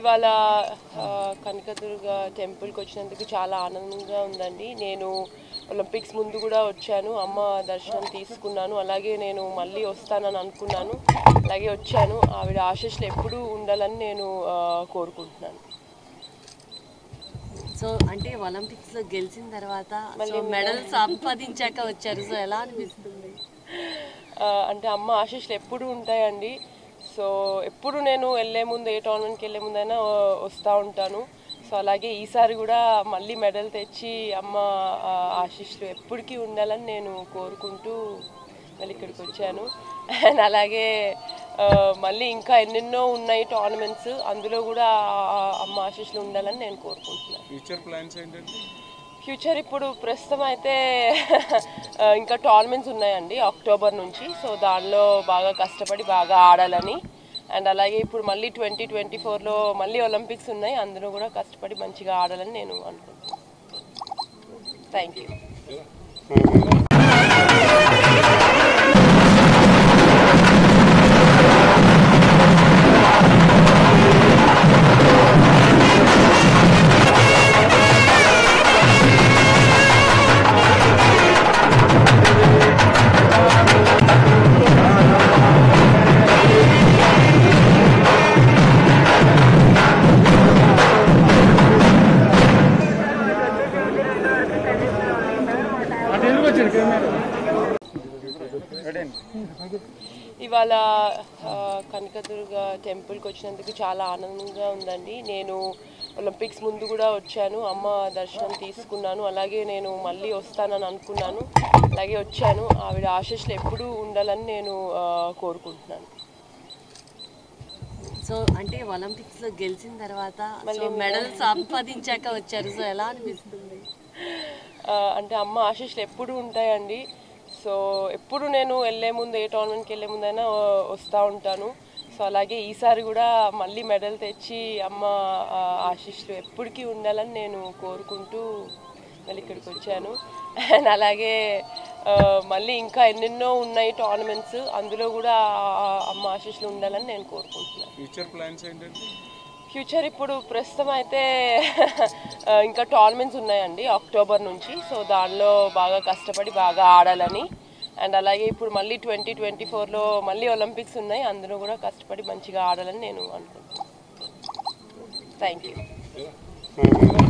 ఇవాళ ఆ, కనకదుర్గ టెంపుల్కి వచ్చినందుకు చాలా ఆనందంగా ఉందండి నేను ఒలింపిక్స్ ముందు కూడా వచ్చాను అమ్మ దర్శనం తీసుకున్నాను అలాగే నేను మళ్ళీ వస్తానని అనుకున్నాను అలాగే వచ్చాను ఆవిడ ఆశీస్సులు ఎప్పుడూ ఉండాలని నేను ఆ, కోరుకుంటున్నాను సో అంటే ఒలింపిక్స్ లో గెలిచిన తర్వాత సో మెడల్ సంపాదించాక వచ్చారు సో ఎలా అనిపిస్తుంది ఆ, అంటే అమ్మ ఆశీస్సులు ఎప్పుడు ఉంటాయండి సో ఎప్పుడు నేను వెళ్ళే ముందు ఏ టోర్నమెంట్కి వెళ్ళే ముందైనా ఆ, వస్తూ ఉంటాను సో అలాగే ఈసారి కూడా మళ్ళీ మెడల్ తెచ్చి అమ్మ ఆ, ఆశీస్సులు ఎప్పటికీ ఉండాలని నేను కోరుకుంటూ మళ్ళీ ఇక్కడికి వచ్చాను అండ్ అలాగే ఆ, మళ్ళీ ఇంకా ఎన్నెన్నో ఉన్నాయి టోర్నమెంట్స్ అందులో కూడా ఆ అమ్మ ఆశీస్సులు ఉండాలని నేను కోరుకుంటున్నాను ఫ్యూచర్ ప్లాన్స్ ఏంటంటే ఫ్యూచర్ ఇప్పుడు ప్రస్తుతం అయితే ఆ, ఇంకా టోర్నమెంట్స్ ఉన్నాయండి అక్టోబర్ నుంచి సో దానిలో బాగా కష్టపడి బాగా ఆడాలని అండ్ అలాగే ఇప్పుడు మళ్ళీ ట్వంటీ ట్వంటీ ఫోర్లో మళ్ళీ ఒలింపిక్స్ ఉన్నాయి అందులో కూడా కష్టపడి మంచిగా ఆడాలని నేను అనుకుంటున్నాను థ్యాంక్ యూ ఇవాళ ఆ, కనకదుర్గ టెంపుల్కి వచ్చినందుకు చాలా ఆనందంగా ఉందండి నేను ఒలింపిక్స్ ముందు కూడా వచ్చాను అమ్మ దర్శనం తీసుకున్నాను అలాగే నేను మళ్ళీ వస్తానని అనుకున్నాను అలాగే వచ్చాను ఆవిడ ఆశీస్సులు ఎప్పుడూ ఉండాలని నేను ఆ, కోరుకుంటున్నాను సో అంటే ఒలింపిక్స్ లో గెలిచిన తర్వాత సో మెడల్ సంపాదించాక వచ్చారు సో ఎలా అనిపిస్తుంది ఆ, అంటే అమ్మ ఆశీస్సులు ఎప్పుడు ఉంటాయండి సో ఎప్పుడు నేను వెళ్ళే ముందు ఏ టోర్నమెంట్కి వెళ్ళే ముందైనా ఆ, వస్తూ ఉంటాను సో అలాగే ఈసారి కూడా మళ్ళీ మెడల్ తెచ్చి అమ్మ ఆ, ఆశీస్సులు ఎప్పటికీ ఉండాలని నేను కోరుకుంటూ మళ్ళీ ఇక్కడికి వచ్చాను అండ్ అలాగే ఆ, మళ్ళీ ఇంకా ఎన్నెన్నో ఉన్నాయి టోర్నమెంట్స్ అందులో కూడా ఆ అమ్మ ఆశీస్సులు ఉండాలని నేను కోరుకుంటున్నాను ఫ్యూచర్ ప్లాన్స్ ఏంటంటే ఫ్యూచర్ ఇప్పుడు ప్రస్తుతం అయితే ఆ, ఇంకా టోర్నమెంట్స్ ఉన్నాయండి అక్టోబర్ నుంచి సో దానిలో బాగా కష్టపడి బాగా ఆడాలని అండ్ అలాగే ఇప్పుడు మళ్ళీ ట్వంటీ ట్వంటీ ఫోర్లో మళ్ళీ ఒలింపిక్స్ ఉన్నాయి అందులో కూడా కష్టపడి మంచిగా ఆడాలని నేను అనుకుంటున్నాను థ్యాంక్ యూ